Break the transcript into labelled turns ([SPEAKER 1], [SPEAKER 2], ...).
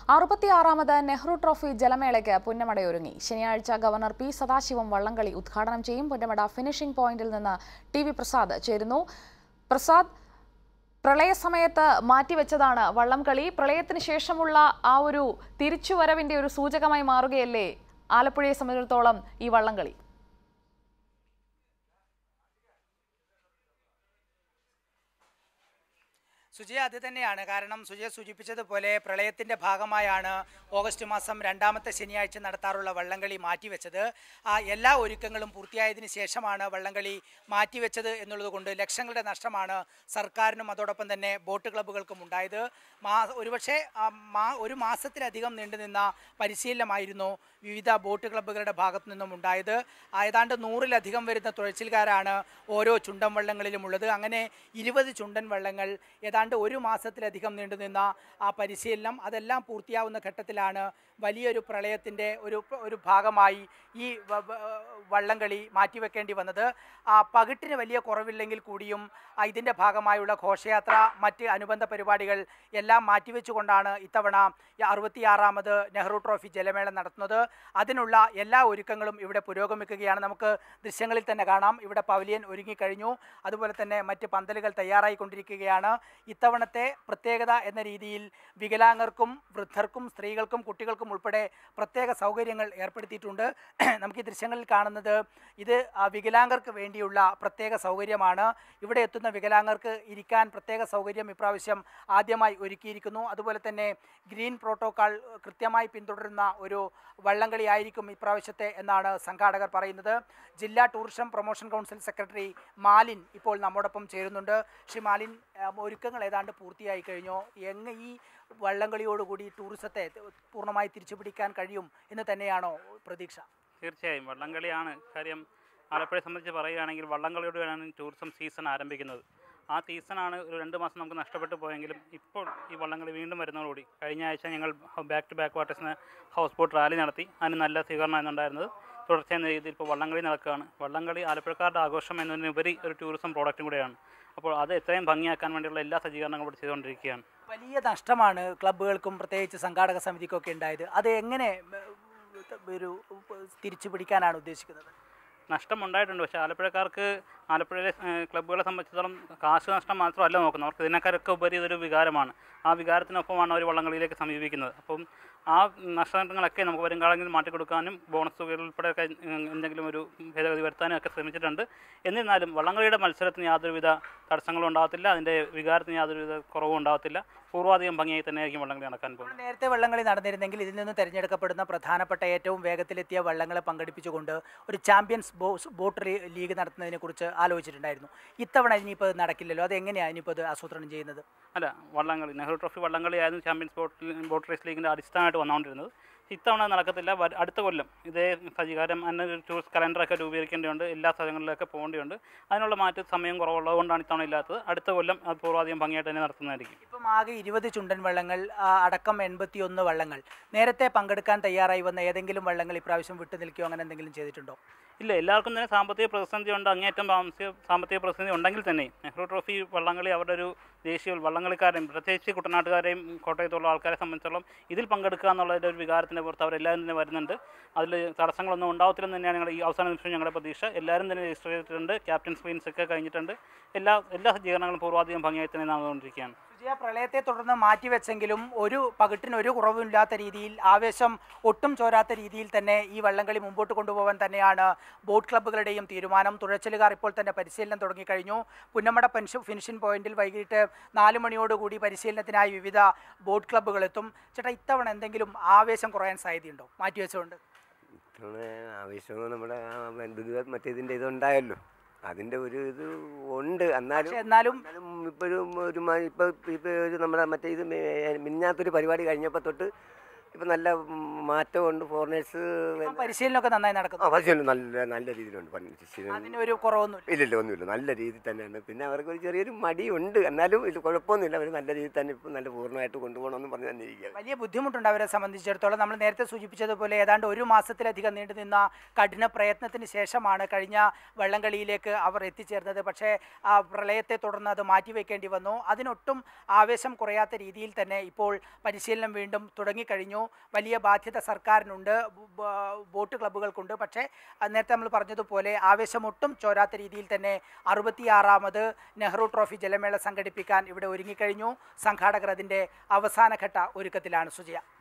[SPEAKER 1] അറുപത്തിയാറാമത് Nehru trophy ജലമേളയ്ക്ക് പുന്നമടയൊരുങ്ങി ശനിയാഴ്ച governor P Sadasivam വള്ളംകളി ഉദ്ഘാടനം ചെയ്യും പുന്നമട ഫിനിഷിംഗ് പോയിന്റിൽ നിന്ന് ടി വി പ്രസാദ് ചേരുന്നു പ്രസാദ് പ്രളയസമയത്ത് മാറ്റിവെച്ചതാണ് വള്ളംകളി പ്രളയത്തിന് ശേഷമുള്ള ആ ഒരു തിരിച്ചുവരവിന്റെ ഒരു സൂചകമായി മാറുകയല്ലേ ആലപ്പുഴയെ സംബന്ധിച്ചിടത്തോളം ഈ വള്ളംകളി
[SPEAKER 2] സുജയ അത് തന്നെയാണ് കാരണം സുജയ സൂചിപ്പിച്ചതുപോലെ പ്രളയത്തിന്റെ ഭാഗമായാണ് ഓഗസ്റ്റ് മാസം രണ്ടാമത്തെ ശനിയാഴ്ച നടത്താറുള്ള വള്ളംകളി മാറ്റിവെച്ചത് ആ എല്ലാ ഒരുക്കങ്ങളും പൂർത്തിയായതിനു ശേഷമാണ് വള്ളംകളി മാറ്റിവെച്ചത് എന്നുള്ളത് കൊണ്ട് ലക്ഷങ്ങളുടെ നഷ്ടമാണ് സർക്കാരിനും അതോടൊപ്പം തന്നെ ബോട്ട് ക്ലബ്ബുകൾക്കും ഉണ്ടായത് മാ ഒരുപക്ഷെ ആ മാ ഒരു മാസത്തിലധികം നീണ്ടുനിന്ന പരിശീലനമായിരുന്നു വിവിധ ബോട്ട് ക്ലബ്ബുകളുടെ ഭാഗത്തു നിന്നും ഉണ്ടായത് ആ ഏതാണ്ട് നൂറിലധികം വരുന്ന തുഴച്ചിൽക്കാരാണ് ഓരോ ചുണ്ടൻ വള്ളങ്ങളിലും ഉള്ളത് അങ്ങനെ ഇരുപത് ചുണ്ടൻ വള്ളങ്ങൾ ഏതാണ്ട് ഒരു മാസത്തിലധികം നീണ്ടുനിന്ന ആ പരിശീലനം അതെല്ലാം പൂർത്തിയാവുന്ന ഘട്ടത്തിലാണ് വലിയൊരു പ്രളയത്തിൻ്റെ ഒരു ഒരു ഭാഗമായി ഈ വ- വ- വള്ളംകളി മാറ്റിവെക്കേണ്ടി വന്നത് ആ പകിട്ടിന് വലിയ കുറവില്ലെങ്കിൽ കൂടിയും ആ ഇതിൻ്റെ ഭാഗമായുള്ള ഘോഷയാത്ര മറ്റ് അനുബന്ധ പരിപാടികൾ എല്ലാം മാറ്റിവെച്ചുകൊണ്ടാണ് ഇത്തവണ ഈ അറുപത്തിയാറാമത് നെഹ്റു ട്രോഫി ജലമേള നടത്തുന്നത് അതിനുള്ള എല്ലാ ഒരുക്കങ്ങളും ഇവിടെ പുരോഗമിക്കുകയാണ് നമുക്ക് ദൃശ്യങ്ങളിൽ തന്നെ കാണാം ഇവിടെ പവലിയൻ ഒരുങ്ങിക്കഴിഞ്ഞു അതുപോലെ തന്നെ മറ്റ് പന്തലുകൾ തയ്യാറായിക്കൊണ്ടിരിക്കുകയാണ് ഇത്തവണത്തെ പ്രത്യേകത എന്ന രീതിയിൽ വികലാംഗർക്കും വൃദ്ധർക്കും സ്ത്രീകൾക്കും കുട്ടികൾക്കും ഉൾപ്പെടെ പ്രത്യേക സൗകര്യങ്ങൾ ഏർപ്പെടുത്തിയിട്ടുണ്ട് നമുക്ക് ഈ ദൃശ്യങ്ങളിൽ കാണുന്നത് ഇത് ആ, വികലാംഗർക്ക് വേണ്ടിയുള്ള പ്രത്യേക സൗകര്യമാണ് ഇവിടെ എത്തുന്ന വികലാംഗർക്ക് ഇരിക്കാൻ പ്രത്യേക സൗകര്യം ഇപ്രാവശ്യം ആദ്യമായി ഒരുക്കിയിരിക്കുന്നു അതുപോലെ തന്നെ ഗ്രീൻ പ്രോട്ടോക്കാൾ കൃത്യമായി പിന്തുടരുന്ന ഒരു വള്ളംകളി ആയിരിക്കും ഇപ്രാവശ്യത്തെ എന്നാണ് സംഘാടകർ പറയുന്നത് ജില്ലാ ടൂറിസം പ്രൊമോഷൻ കൗൺസിൽ സെക്രട്ടറി മാലിൻ ഇപ്പോൾ നമ്മോടൊപ്പം ചേരുന്നുണ്ട് ശ്രീ മാലിൻ ആ, ഒരുക്കങ്ങൾ ഏതാണ്ട് പൂർത്തിയായി കഴിഞ്ഞോ എങ്ങ ഈ വള്ളംകളിയോടുകൂടി ടൂറിസത്തെ പൂർണ്ണമായി തിരിച്ചു പിടിക്കാൻ കഴിയും എന്ന് തന്നെയാണോ പ്രതീക്ഷ
[SPEAKER 3] തീർച്ചയായും വള്ളംകളിയാണ് കാര്യം ആലപ്പുഴയെ സംബന്ധിച്ച് പറയുകയാണെങ്കിൽ വള്ളംകളിയോടെയാണ് ടൂറിസം സീസൺ ആരംഭിക്കുന്നത് ആ സീസണാണ് ഒരു രണ്ട് മാസം നമുക്ക് നഷ്ടപ്പെട്ടു പോയെങ്കിലും ഇപ്പോൾ ഈ വള്ളംകളി വീണ്ടും വരുന്നതോടുകൂടി കഴിഞ്ഞ ആഴ്ച ഞങ്ങൾ ബാക്ക് ടു ബാക്ക് വാട്ടേഴ്സിന് ഹൗസ് ബോട്ട് റാലി നടത്തി അതിന് നല്ല സ്വീകരണമാണ് ഉണ്ടായിരുന്നത് തുടർച്ചയായ രീതിയിൽ ഇപ്പോൾ വള്ളംകളി നടക്കുകയാണ് വള്ളംകളി ആലപ്പുഴക്കാരുടെ ആഘോഷം എന്നതിനുപരി ഒരു ടൂറിസം പ്രോഡക്റ്റും കൂടെയാണ് അപ്പോൾ അത് എത്രയും ഭംഗിയാക്കാൻ വേണ്ടിയുള്ള എല്ലാ സജ്ജീകരണങ്ങളും ഇവിടെ ചെയ്തുകൊണ്ടിരിക്കുകയാണ്
[SPEAKER 2] വലിയ നഷ്ടമാണ് ക്ലബ്ബുകൾക്കും പ്രത്യേകിച്ച് സംഘാടക സമിതിക്കൊക്കെ ഉണ്ടായത് അത് എങ്ങനെ ഉം, ഒരു തിരിച്ചു പിടിക്കാനാണ് ഉദ്ദേശിക്കുന്നത്
[SPEAKER 3] നഷ്ടമുണ്ടായിട്ടുണ്ട് പക്ഷേ ആലപ്പുഴക്കാർക്ക് ആലപ്പുഴയിലെ ഏഹ്, ക്ലബ്ബുകളെ സംബന്ധിച്ചിടത്തോളം കാശ് നഷ്ടം മാത്രമല്ല നോക്കുന്നത് അവർക്ക് ഇതിനേക്കാളൊക്കെ ഉപരി ഇതൊരു വികാരമാണ് ആ വികാരത്തിനൊപ്പമാണ് അവർ വള്ളംകളിയിലേക്ക് സമീപിക്കുന്നത് അപ്പം ആ നഷ്ടങ്ങളൊക്കെ നമുക്ക് വരും കാലങ്ങളിൽ മാറ്റിക്കൊടുക്കാനും ബോണസ് തുകകൾ ഉൾപ്പെടെയൊക്കെ ഉം, എന്തെങ്കിലും ഒരു ഭേദഗതി വരുത്താനും ഒക്കെ ശ്രമിച്ചിട്ടുണ്ട് എന്നിരുന്നാലും വള്ളംകളിയുടെ മത്സരത്തിന് യാതൊരുവിധ തടസ്സങ്ങളും ഉണ്ടാകത്തില്ല അതിൻ്റെ വികാരത്തിന് യാതൊരുവിധ കുറവും ഉണ്ടാകത്തില്ല പൂർവാധികം ഭംഗിയായി തന്നെയായിരിക്കും വള്ളംകളി നടക്കാൻ പോകുന്നത്
[SPEAKER 2] നേരത്തെ വള്ളംകളി നടന്നിരുന്നെങ്കിൽ ഇതിൽ നിന്ന് തിരഞ്ഞെടുക്കപ്പെടുന്ന പ്രധാനപ്പെട്ട ഏറ്റവും വേഗത്തിലെത്തിയ വള്ളങ്ങളെ പങ്കെടുപ്പിച്ചുകൊണ്ട് ഒരു ചാമ്പ്യൻസ് ബോ- ബോട്ട് റീ- ലീഗ് നടത്തുന്നതിനെ കുറിച്ച് ആലോചിച്ചിട്ടുണ്ടായിരുന്നു ഇത്തവണ ഇനിയിപ്പോൾ ഇത് നടക്കില്ലല്ലോ അത് എങ്ങനെയാണ് ഇനിയിപ്പോൾ ഇത് ആസൂത്രണം ചെയ്യുന്നത്
[SPEAKER 3] അല്ല വള്ളംകളി നെഹ്റു ട്രോഫി വള്ളംകളിയായിരുന്നു ചാമ്പ്യൻസ് ബോട്ട് ബോട്ട് റേസ് ലീഗിൻ്റെ അടിസ്ഥാനമായിട്ട് വന്നുകൊണ്ടിരുന്നത് ഇത്തവണ നടക്കത്തില്ല വ- അടുത്ത കൊല്ലം ഇതേ സജ്ജീകാരം അതിന് ഒരു ടൂറിസ്റ്റ് കലണ്ടറൊക്കെ രൂപീകരിക്കേണ്ടതുണ്ട് എല്ലാ സ്ഥലങ്ങളിലൊക്കെ പോകേണ്ടതുണ്ട് അതിനുള്ള മാറ്റ സമയം കുറവുള്ളതുകൊണ്ടാണ് ഇത്തവണ ഇല്ലാത്തത് അടുത്ത കൊല്ലം അത് പൂർവാധികം ഭംഗിയായിട്ട് തന്നെ നടത്തുന്നതായിരിക്കും
[SPEAKER 2] ഇപ്പം ആകെ ഇരുപത് ചുണ്ടൻ വള്ളങ്ങൾ ആ, അടക്കം എൺപത്തിയൊന്ന് വള്ളങ്ങൾ നേരത്തെ പങ്കെടുക്കാൻ തയ്യാറായി വന്ന ഏതെങ്കിലും വള്ളങ്ങൾ ഇപ്രാവശ്യം വിട്ടു നിൽക്കുകയോ അങ്ങനെ എന്തെങ്കിലും ചെയ്തിട്ടുണ്ടോ
[SPEAKER 3] ഇല്ല എല്ലാവർക്കും തന്നെ സാമ്പത്തിക പ്രതിസന്ധി ഉണ്ട് അങ്ങേറ്റം സാമ്പത്തിക സാമ്പത്തിക പ്രതിസന്ധി ഉണ്ടെങ്കിൽ തന്നെ നെഹ്റു ട്രോഫി വള്ളംകളി അവരുടെ ഒരു ദേശീയ വള്ളംകളിക്കാരെയും പ്രത്യേകിച്ച് കുട്ടനാട്ടുകാരെയും കോട്ടയത്തുള്ള ആൾക്കാരെ സംബന്ധിച്ചോളം ഇതിൽ പങ്കെടുക്കുക എന്നുള്ളതിൻ്റെ ഒരു വികാരത്തിൻ്റെ പുറത്ത് അവരെല്ലാവരും തന്നെ വരുന്നുണ്ട് അതിൽ തടസ്സങ്ങളൊന്നും ഉണ്ടാവത്തില്ലെന്ന് തന്നെയാണ് ഞങ്ങളുടെ ഈ അവസാന നിമിഷം ഞങ്ങളുടെ പ്രതീക്ഷ എല്ലാവരും തന്നെ രജിസ്റ്റർ ചെയ്തിട്ടുണ്ട് ക്യാപ്റ്റൻ സ്ക്രീൻസ് ഒക്കെ കഴിഞ്ഞിട്ടുണ്ട് എല്ലാ എല്ലാ സജ്ജീകരണങ്ങളും പൂർവാധികം ഭംഗിയായി തന്നെ നടന്നുകൊണ്ടിരിക്കുകയാണ്
[SPEAKER 2] വിജയ പ്രളയത്തെ തുടർന്ന് മാറ്റിവെച്ചെങ്കിലും ഒരു പകിട്ടിന് ഒരു കുറവുമില്ലാത്ത രീതിയിൽ ആവേശം ഒട്ടും ചോരാത്ത രീതിയിൽ തന്നെ ഈ വള്ളംകളി മുമ്പോട്ട് കൊണ്ടുപോകാൻ തന്നെയാണ് ബോട്ട് ക്ലബ്ബുകളുടെയും തീരുമാനം തുഴച്ചിലുകാർ ഇപ്പോൾ തന്നെ പരിശീലനം തുടങ്ങിക്കഴിഞ്ഞു പുന്നമട പെൻഷൻ ഫിനിഷിംഗ് പോയിന്റിൽ വൈകിട്ട് നാല് മണിയോടുകൂടി പരിശീലനത്തിനായി വിവിധ ബോട്ട് ക്ലബ്ബുകൾ എത്തും ചേട്ടാ ഇത്തവണ എന്തെങ്കിലും ആവേശം കുറയാൻ സാധ്യതയുണ്ടോ മാറ്റിവെച്ചുകൊണ്ട്
[SPEAKER 4] ഇത്തവണ ആവശ്യം നമ്മുടെ ആ ദുരിത മറ്റേതിൻ്റെ ഇതുണ്ടായല്ലോ അതിൻ്റെ ഒരു ഇത് ഉണ്ട് എന്നാലും
[SPEAKER 2] പക്ഷെ എന്നാലും
[SPEAKER 4] എന്നാലും ഇപ്പോഴും ഒരു മ- ഇപ്പൊ ഇപ്പൊ ഒരു നമ്മുടെ മറ്റേ ഇത് മി- മിനിഞ്ഞാത്തൊരു പരിപാടി കഴിഞ്ഞപ്പോൾ തൊട്ട് ഇപ്പം നല്ല മാറ്റമുണ്ട് ഫോറിനേഴ്സ്
[SPEAKER 2] ആ പരിശീലനമൊക്കെ നന്നായി നടക്കുന്നു
[SPEAKER 4] ആ പരിശീലനം നല്ല നല്ല രീതിയിലുണ്ട് പരിശീലനം
[SPEAKER 2] അതിനൊരു കുറവൊന്നുമില്ല
[SPEAKER 4] ഇല്ലില്ല ഒന്നുമില്ല നല്ല രീതിയിൽ തന്നെയാണ് പിന്നെ അവർക്ക് ഒരു ചെറിയൊരു മടിയുണ്ട് എന്നാലും ഇത് കുഴപ്പമൊന്നുമില്ല അവർ നല്ല രീതിയിൽ തന്നെ ഇപ്പം നല്ല പൂർണ്ണമായിട്ട് കൊണ്ടുപോകണമെന്ന് പറഞ്ഞ് തന്നെ ഇരിക്കുക
[SPEAKER 2] വലിയ ബുദ്ധിമുട്ടുണ്ട് അവരെ സംബന്ധിച്ചിടത്തോളം നമ്മൾ നേരത്തെ സൂചിപ്പിച്ചതുപോലെ ഏതാണ്ട് ഒരു മാസത്തിലധികം നീണ്ടു നിന്ന കഠിന പ്രയത്നത്തിന് ശേഷമാണ് കഴിഞ്ഞ വള്ളംകളിയിലേക്ക് അവർ എത്തിച്ചേർന്നത് പക്ഷേ ആ പ്രളയത്തെ തുടർന്ന് അത് മാറ്റിവെക്കേണ്ടി വന്നു അതിനൊട്ടും ആവേശം കുറയാത്ത രീതിയിൽ തന്നെ ഇപ്പോൾ പരിശീലനം വീണ്ടും തുടങ്ങിക്കഴിഞ്ഞു വലിയ ബാധ്യത സർക്കാരിനുണ്ട് ബ- ബോട്ട് ക്ലബ്ബുകൾക്കുണ്ട് പക്ഷേ അത് നേരത്തെ നമ്മൾ പറഞ്ഞതുപോലെ ആവേശം ഒട്ടും ചോരാത്ത രീതിയിൽ തന്നെ അറുപത്തിയാറാമത് നെഹ്റു ട്രോഫി ജലമേള സംഘടിപ്പിക്കാൻ ഇവിടെ ഒരുങ്ങിക്കഴിഞ്ഞു സംഘാടകർ അതിൻ്റെ അവസാനഘട്ട ഒരുക്കത്തിലാണ് സുജയ